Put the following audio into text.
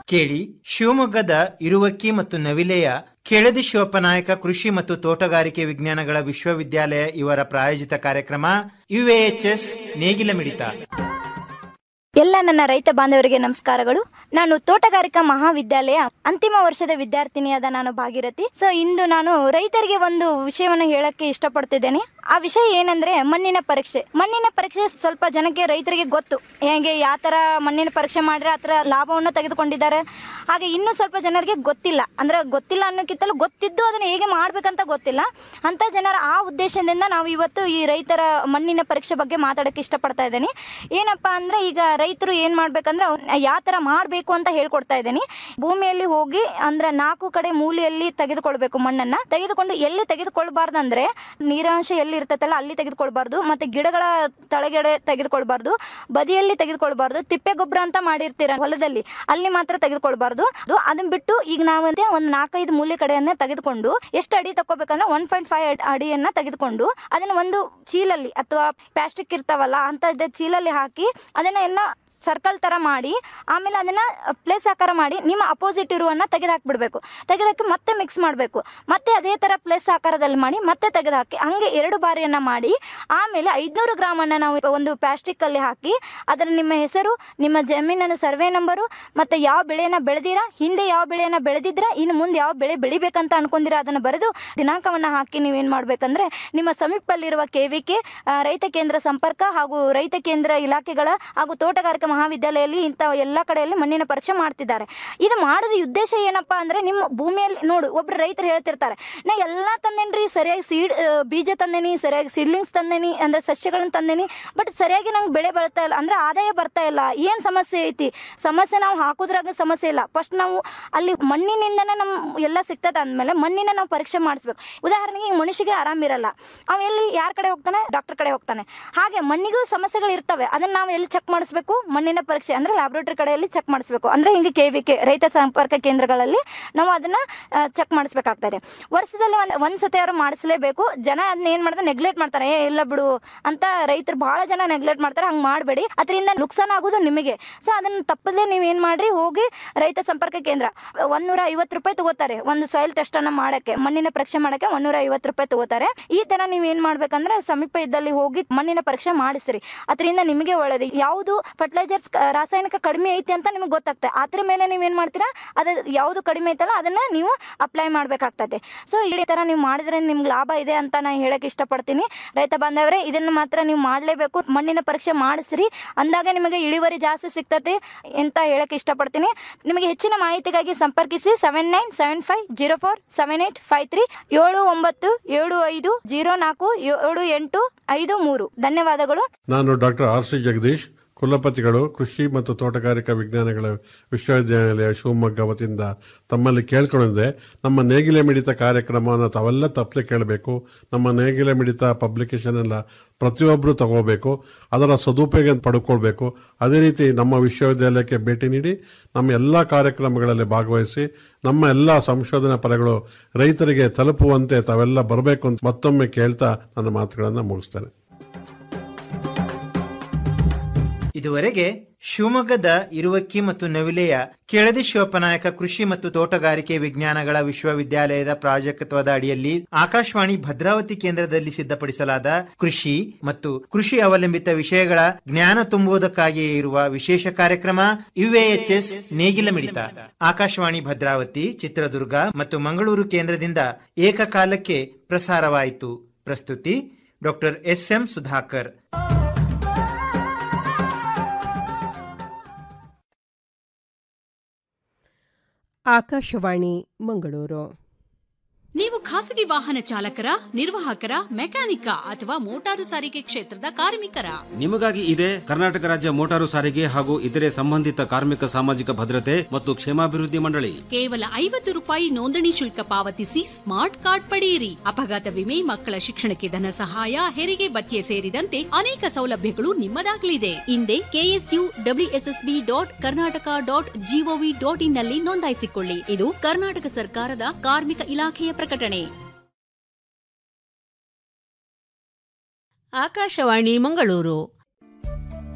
ಕೇಳಿ ಶಿವಮೊಗ್ಗದ ಇರುವಕ್ಕಿ ಮತ್ತು ನವಿಲೆಯ ಕೆಳದಿ ಶಿವಪ್ಪನಾಯಕ ಕೃಷಿ ಮತ್ತು ತೋಟಗಾರಿಕೆ ವಿಜ್ಞಾನಗಳ ವಿಶ್ವವಿದ್ಯಾಲಯ ಇವರ ಪ್ರಾಯೋಜಿತ ಕಾರ್ಯಕ್ರಮ ಯುಎಎಚ್ಎಸ್ ನೇಗಿಲ ಮಿಡಿತ ಎಲ್ಲ ನನ್ನ ರೈತ ಬಾಂಧವರಿಗೆ ನಮಸ್ಕಾರಗಳು ನಾನು ತೋಟಗಾರಿಕಾ ಮಹಾವಿದ್ಯಾಲಯ ಅಂತಿಮ ವರ್ಷದ ವಿದ್ಯಾರ್ಥಿನಿಯಾದ ನಾನು ಭಾಗೀರಥಿ ಸೊ ಇಂದು ನಾನು ರೈತರಿಗೆ ಒಂದು ವಿಷಯವನ್ನು ಹೇಳಕ್ಕೆ ಇಷ್ಟಪಡ್ತಿದ್ದೇನೆ ಆ ವಿಷಯ ಏನಂದ್ರೆ ಮಣ್ಣಿನ ಪರೀಕ್ಷೆ ಮಣ್ಣಿನ ಪರೀಕ್ಷೆ ಸ್ವಲ್ಪ ಜನಕ್ಕೆ ರೈತರಿಗೆ ಗೊತ್ತು ಹೇಗೆ ಯಾವ ಥರ ಮಣ್ಣಿನ ಪರೀಕ್ಷೆ ಮಾಡಿದ್ರೆ ಆ ಥರ ಲಾಭವನ್ನು ತೆಗೆದುಕೊಂಡಿದ್ದಾರೆ ಹಾಗೆ ಇನ್ನೂ ಸ್ವಲ್ಪ ಜನರಿಗೆ ಗೊತ್ತಿಲ್ಲ ಅಂದ್ರೆ ಗೊತ್ತಿಲ್ಲ ಅನ್ನೋಕ್ಕಿಂತಲೂ ಗೊತ್ತಿದ್ದು ಅದನ್ನು ಹೇಗೆ ಮಾಡ್ಬೇಕಂತ ಗೊತ್ತಿಲ್ಲ ಅಂತ ಜನರ ಆ ಉದ್ದೇಶದಿಂದ ನಾವು ಇವತ್ತು ಈ ರೈತರ ಮಣ್ಣಿನ ಪರೀಕ್ಷೆ ಬಗ್ಗೆ ಮಾತಾಡೋಕ್ಕೆ ಇಷ್ಟಪಡ್ತಾ ಇದ್ದೀನಿ ಏನಪ್ಪಾ ಅಂದ್ರೆ ಈಗ ರೈತರು ಏನು ಮಾಡ್ಬೇಕಂದ್ರೆ ಯಾವ ಥರ ಮಾಡಬೇಕು ಅಂತ ಹೇಳ್ಕೊಡ್ತಾ ಇದ್ದೀನಿ ಭೂಮಿಯಲ್ಲಿ ಹೋಗಿ ಅಂದ್ರೆ ನಾಲ್ಕು ಕಡೆ ಮೂಲೆಯಲ್ಲಿ ತೆಗೆದುಕೊಳ್ಬೇಕು ಮಣ್ಣನ್ನ ತೆಗೆದುಕೊಂಡು ಎಲ್ಲಿ ತೆಗೆದುಕೊಳ್ಬಾರ್ದಂದ್ರೆ ನೀರಾಂಶ ಎಲ್ಲಿ ಇರ್ತೈತಲ್ಲ ಅಲ್ಲಿ ತೆಗೆದುಕೊಳ್ಬಾರ್ದು ಮತ್ತೆ ಗಿಡಗಳ ತಳಗಡೆ ತೆಗೆದುಕೊಳ್ಬಾರ್ದು ಬದಿಯಲ್ಲಿ ತೆಗೆದುಕೊಳ್ಬಾರ್ದು ತಿಪ್ಪೆ ಗೊಬ್ಬರ ಅಂತ ಮಾಡಿರ್ತೀರ ಹೊಲದಲ್ಲಿ ಅಲ್ಲಿ ಮಾತ್ರ ತೆಗೆದುಕೊಳ್ಬಾರ್ದು ಅದು ಅದನ್ನ ಬಿಟ್ಟು ಈಗ ನಾವಂತೆ ಒಂದು ನಾಲ್ಕೈದು ಮೂಲೆ ಕಡೆಯನ್ನ ತೆಗೆದುಕೊಂಡು ಎಷ್ಟು ಅಡಿ ತಗೋಬೇಕಂದ್ರೆ ಒನ್ ಪಾಯಿಂಟ್ ಫೈವ್ ಅಡಿಯನ್ನ ತೆಗೆದುಕೊಂಡು ಅದನ್ನ ಒಂದು ಚೀಲಲ್ಲಿ ಅಥವಾ ಪ್ಲಾಸ್ಟಿಕ್ ಇರ್ತಾವಲ್ಲ ಅಂತ ಚೀಲಲ್ಲಿ ಹಾಕಿ ಅದನ್ನ ಎಲ್ಲ ಸರ್ಕಲ್ ತರ ಮಾಡಿ ಆಮೇಲೆ ಅದನ್ನ ಪ್ಲೇಸ್ ಆಕಾರ ಮಾಡಿ ನಿಮ್ಮ ಅಪೋಸಿಟ್ ಇರುವನ್ನ ತೆಗೆದುಹಾಕ್ಬಿಡ್ಬೇಕು ತೆಗೆದಾಕಿ ಮತ್ತೆ ಮಿಕ್ಸ್ ಮಾಡಬೇಕು ಮತ್ತೆ ಅದೇ ತರ ಪ್ಲೇಸ್ ಆಕಾರದಲ್ಲಿ ಮಾಡಿ ಮತ್ತೆ ತೆಗೆದುಹಾಕಿ ಹಂಗೆ ಎರಡು ಬಾರಿಯನ್ನ ಮಾಡಿ ಆಮೇಲೆ ಐದ್ನೂರು ಗ್ರಾಮನ್ನ ನಾವು ಒಂದು ಪ್ಲಾಸ್ಟಿಕ್ ಅಲ್ಲಿ ಹಾಕಿ ಅದರ ನಿಮ್ಮ ಹೆಸರು ನಿಮ್ಮ ಜಮೀನಿನ ಸರ್ವೆ ನಂಬರು ಮತ್ತೆ ಯಾವ ಬೆಳೆಯನ್ನ ಬೆಳೆದಿರಾ ಹಿಂದೆ ಯಾವ ಬೆಳೆಯನ್ನ ಬೆಳೆದಿದ್ರ ಇನ್ನು ಮುಂದೆ ಯಾವ ಬೆಳೆ ಬೆಳಿಬೇಕಂತ ಅನ್ಕೊಂಡಿರಾ ಅದನ್ನ ಬರೆದು ದಿನಾಂಕವನ್ನ ಹಾಕಿ ನೀವೇನ್ ಮಾಡ್ಬೇಕಂದ್ರೆ ನಿಮ್ಮ ಸಮೀಪದಲ್ಲಿರುವ ಕೆವಿಕೆ ರೈತ ಕೇಂದ್ರ ಸಂಪರ್ಕ ಹಾಗೂ ರೈತ ಕೇಂದ್ರ ಇಲಾಖೆಗಳ ಹಾಗೂ ತೋಟಗಾರಿಕಾ ಮಹಾವಿದ್ಯಾಲಯದಲ್ಲಿ ಇಂಥ ಎಲ್ಲ ಕಡೆಯಲ್ಲಿ ಮಣ್ಣಿನ ಪರೀಕ್ಷೆ ಮಾಡ್ತಿದ್ದಾರೆ ಇದು ಮಾಡೋದ ಉದ್ದೇಶ ಏನಪ್ಪಾ ಅಂದ್ರೆ ನಿಮ್ಮ ಭೂಮಿಯಲ್ಲಿ ನೋಡು ಒಬ್ರು ರೈತರು ಹೇಳ್ತಿರ್ತಾರೆ ನಾ ಎಲ್ಲ ತಂದೇನ್ರಿ ಸರಿಯಾಗಿ ಸೀಡ್ ಬೀಜ ತಂದೇನಿ ಸರಿಯಾಗಿ ಸೀಡ್ಲಿಂಗ್ಸ್ ತಂದೇನಿ ಅಂದ್ರೆ ಸಸ್ಯಗಳನ್ನ ತಂದೇನಿ ಬಟ್ ಸರಿಯಾಗಿ ನಂಗೆ ಬೆಳೆ ಬರ್ತಾ ಇಲ್ಲ ಅಂದ್ರೆ ಆದಾಯ ಬರ್ತಾ ಇಲ್ಲ ಏನು ಸಮಸ್ಯೆ ಐತಿ ಸಮಸ್ಯೆ ನಾವು ಹಾಕೋದ್ರಾಗ ಸಮಸ್ಯೆ ಇಲ್ಲ ಫಸ್ಟ್ ನಾವು ಅಲ್ಲಿ ಮಣ್ಣಿನಿಂದನೇ ನಮ್ಮ ಎಲ್ಲ ಸಿಗ್ತದೆ ಅಂದಮೇಲೆ ಮಣ್ಣಿನ ನಾವು ಪರೀಕ್ಷೆ ಮಾಡಿಸ್ಬೇಕು ಉದಾಹರಣೆಗೆ ಈಗ ಮನುಷ್ಯಗೆ ಆರಾಮಿರಲ್ಲ ಅವ ಎಲ್ಲಿ ಯಾರ ಕಡೆ ಹೋಗ್ತಾನೆ ಡಾಕ್ಟರ್ ಕಡೆ ಹೋಗ್ತಾನೆ ಹಾಗೆ ಮಣ್ಣಿಗೂ ಸಮಸ್ಯೆಗಳು ಇರ್ತವೆ ಅದನ್ನ ನಾವು ಎಲ್ಲಿ ಚೆಕ್ ಮಾಡಿಸ್ಬೇಕು ಮಣ್ಣಿನ ಪರೀಕ್ಷೆ ಅಂದ್ರೆ ಲ್ಯಾಬ್ರೋಟರಿ ಕಡೆಯಲ್ಲಿ ಚೆಕ್ ಮಾಡಿಸ್ಬೇಕು ಅಂದ್ರೆ ಹಿಂಗೆ ಕೆ ವಿ ಕೆ ರೈತ ಸಂಪರ್ಕ ಕೇಂದ್ರಗಳಲ್ಲಿ ನಾವು ಅದನ್ನ ಚೆಕ್ ಮಾಡಿಸ್ಬೇಕಾಗ್ತದೆ ವರ್ಷದಲ್ಲಿ ಒಂದು ಒಂದು ಸತಿ ಅವರು ಮಾಡಿಸ್ಲೇಬೇಕು ಜನ ಅದನ್ನ ಏನು ಮಾಡ್ತಾರೆ ನೆಗ್ಲೆಕ್ಟ್ ಮಾಡ್ತಾರೆ ಏ ಇಲ್ಲ ಬಿಡು ಅಂತ ರೈತರು ಬಹಳ ಜನ ನೆಗ್ಲೆಕ್ಟ್ ಮಾಡ್ತಾರೆ ಹಂಗೆ ಮಾಡಬೇಡಿ ಅದರಿಂದ ನುಕ್ಸಾನ ಆಗೋದು ನಿಮಗೆ ಸೊ ಅದನ್ನ ತಪ್ಪದೇ ನೀವು ಏನು ಮಾಡ್ರಿ ಹೋಗಿ ರೈತ ಸಂಪರ್ಕ ಕೇಂದ್ರ ಒಂದೂರ ಐವತ್ತು ರೂಪಾಯಿ ತಗೋತಾರೆ ಒಂದು ಸಾಯಿಲ್ ಟೆಸ್ಟ್ ಅನ್ನ ಮಾಡಕ್ಕೆ ಮಣ್ಣಿನ ಪರೀಕ್ಷೆ ಮಾಡಕ್ಕೆ ಒಂದೂರ ಐವತ್ತು ರೂಪಾಯಿ ತಗೋತಾರೆ ಈ ತರ ನೀವು ಏನ್ ಮಾಡ್ಬೇಕಂದ್ರೆ ಸಮೀಪ ಇದ್ದಲ್ಲಿ ಹೋಗಿ ಮಣ್ಣಿನ ಪರೀಕ್ಷೆ ಮಾಡಿಸ್ರಿ ಅದರಿಂದ ನಿಮಗೆ ಒಳ್ಳೇದು ಯಾವುದು ಫರ್ಟಿಲೈಸರ್ಸ್ ರಾಸಾಯನಿಕ ಕಡಿಮೆ ಐತಿ ಅಂತ ನಿಮ್ಗೆ ಗೊತ್ತಾಗ್ತದೆ ಅದ್ರ ಮೇಲೆ ನೀವು ಏನ್ ಮಾಡ್ತೀರಾ ಅದು ಯಾವುದು ಕಡಿಮೆ ಐತಲ್ಲ ಅದನ್ನ ನೀವು ಅಪ್ಲೈ ಮಾಡ್ಬೇಕಾಗ್ತದೆ ಸೊ ಈ ತರ ನೀವು ಮಾಡಿದ್ರೆ ನಿಮ್ಗೆ ಲಾಭ ಇದೆ ಅಂತ ನಾನು ಹೇಳಕ್ ಇಷ್ಟಪಡ್ತೀನಿ ರೈತ ಬಾಂಧವರೇ ಇದನ್ನ ಮಾತ್ರ ನೀವು ಮಾಡಲೇಬೇಕು ಮಣ್ಣಿನ ಪರೀಕ್ಷೆ ಮಾಡಿಸ್ರಿ ಅಂದಾಗ ನಿಮಗೆ ಇಳುವರಿ ಜಾಸ್ತಿ ಸಿಗ್ತದೆ ಅಂತ ಹೇಳಕ್ ಇಷ್ಟಪಡ್ತೀನಿ ನಿಮಗೆ ಹೆಚ್ಚಿನ ಮಾಹಿತಿಗಾಗಿ ಸಂಪರ್ಕಿಸಿ seven nine seven five zero four seven eight five three ಏಳು ಒಂಬತ್ತು ಏಳು ಐದು ಜೀರೋ ನಾಲ್ಕು ಏಳು ಎಂಟು ಐದು ಮೂರು ಧನ್ಯವಾದಗಳು ನಾನು ಡಾಕ್ಟರ್ ಆರ್ ಸಿ ಜಗದೀಶ್ ಕುಲಪತಿಗಳು ಕೃಷಿ ಮತ್ತು ತೋಟಗಾರಿಕಾ ವಿಜ್ಞಾನಗಳ ವಿಶ್ವವಿದ್ಯಾನಿಲಯ ಶಿವಮೊಗ್ಗ ವತಿಯಿಂದ ತಮ್ಮಲ್ಲಿ ಕೇಳ್ಕೊಂಡಿದ್ದೆ ನಮ್ಮ ನೇಗಿಲೆ ಮಿಡಿತ ಕಾರ್ಯಕ್ರಮವನ್ನು ತಾವೆಲ್ಲ ತಪ್ಪಲೆ ಕೇಳಬೇಕು ನಮ್ಮ ನೇಗಿಲೆ ಮಿಡಿತ ಪಬ್ಲಿಕೇಶನ್ ಎಲ್ಲ ಪ್ರತಿಯೊಬ್ಬರು ತಗೋಬೇಕು ಅದರ ಸದುಪಯೋಗ ಪಡ್ಕೊಳ್ಬೇಕು ಅದೇ ರೀತಿ ನಮ್ಮ ವಿಶ್ವವಿದ್ಯಾಲಯಕ್ಕೆ ಭೇಟಿ ನೀಡಿ ನಮ್ಮ ಎಲ್ಲ ಕಾರ್ಯಕ್ರಮಗಳಲ್ಲಿ ಭಾಗವಹಿಸಿ ನಮ್ಮ ಎಲ್ಲ ಸಂಶೋಧನಾ ಫಲಗಳು ರೈತರಿಗೆ ತಲುಪುವಂತೆ ತಾವೆಲ್ಲ ಬರಬೇಕು ಅಂತ ಮತ್ತೊಮ್ಮೆ ಕೇಳ್ತಾ ನನ್ನ ಮಾತುಗಳನ್ನು ಮುಗಿಸ್ತೇನೆ ಇದುವರೆಗೆ ಶಿವಮೊಗ್ಗದ ಇರುವಕ್ಕಿ ಮತ್ತು ನವಿಲೆಯ ಕೆಳದಿ ಶಿವಪ್ಪನಾಯಕ ಕೃಷಿ ಮತ್ತು ತೋಟಗಾರಿಕೆ ವಿಜ್ಞಾನಗಳ ವಿಶ್ವವಿದ್ಯಾಲಯದ ಪ್ರಾಜೆಕ್ಟ್ವದ ಅಡಿಯಲ್ಲಿ ಆಕಾಶವಾಣಿ ಭದ್ರಾವತಿ ಕೇಂದ್ರದಲ್ಲಿ ಸಿದ್ಧಪಡಿಸಲಾದ ಕೃಷಿ ಮತ್ತು ಕೃಷಿ ಅವಲಂಬಿತ ವಿಷಯಗಳ ಜ್ಞಾನ ತುಂಬುವುದಕ್ಕಾಗಿಯೇ ಇರುವ ವಿಶೇಷ ಕಾರ್ಯಕ್ರಮ ಯುಎಎಚ್ಎಸ್ ನೇಗಿಲ ಮಿಡಿತ ಆಕಾಶವಾಣಿ ಭದ್ರಾವತಿ ಚಿತ್ರದುರ್ಗ ಮತ್ತು ಮಂಗಳೂರು ಕೇಂದ್ರದಿಂದ ಏಕಕಾಲಕ್ಕೆ ಪ್ರಸಾರವಾಯಿತು ಪ್ರಸ್ತುತಿ doctor S M Sudhakar Akashvani Mangaluru ನೀವು ಖಾಸಗಿ ವಾಹನ ಚಾಲಕರ ನಿರ್ವಾಹಕರ ಮೆಕ್ಯಾನಿಕ ಅಥವಾ ಮೋಟಾರು ಸಾರಿಗೆ ಕ್ಷೇತ್ರದ ಕಾರ್ಮಿಕರ ನಿಮಗಾಗಿ ಇದೆ ಕರ್ನಾಟಕ ರಾಜ್ಯ ಮೋಟಾರು ಸಾರಿಗೆ ಹಾಗೂ ಇತರೆ ಸಂಬಂಧಿತ ಕಾರ್ಮಿಕ ಸಾಮಾಜಿಕ ಭದ್ರತೆ ಮತ್ತು ಕ್ಷೇಮಾಭಿವೃದ್ಧಿ ಮಂಡಳಿ ಕೇವಲ ಐವತ್ತು ರೂಪಾಯಿ ನೋಂದಣಿ ಶುಲ್ಕ ಪಾವತಿಸಿ ಸ್ಮಾರ್ಟ್ ಕಾರ್ಡ್ ಪಡೆಯಿರಿ ಅಪಘಾತ ವಿಮೆ ಮಕ್ಕಳ ಶಿಕ್ಷಣಕ್ಕೆ ಧನ ಸಹಾಯ ಹೆರಿಗೆ ಭತ್ಯೆ ಸೇರಿದಂತೆ ಅನೇಕ ಸೌಲಭ್ಯಗಳು ನಿಮ್ಮದಾಗಲಿದೆ ಹಿಂದೆ KSU WSSB dot Karnataka dot GOV dot in ನಲ್ಲಿ ನೋಂದಾಯಿಸಿಕೊಳ್ಳಿ ಇದು ಕರ್ನಾಟಕ ಸರ್ಕಾರದ ಕಾರ್ಮಿಕ ಇಲಾಖೆಯ ಪ್ರಕಟಣೆ ಆಕಾಶವಾಣಿ ಮಂಗಳೂರು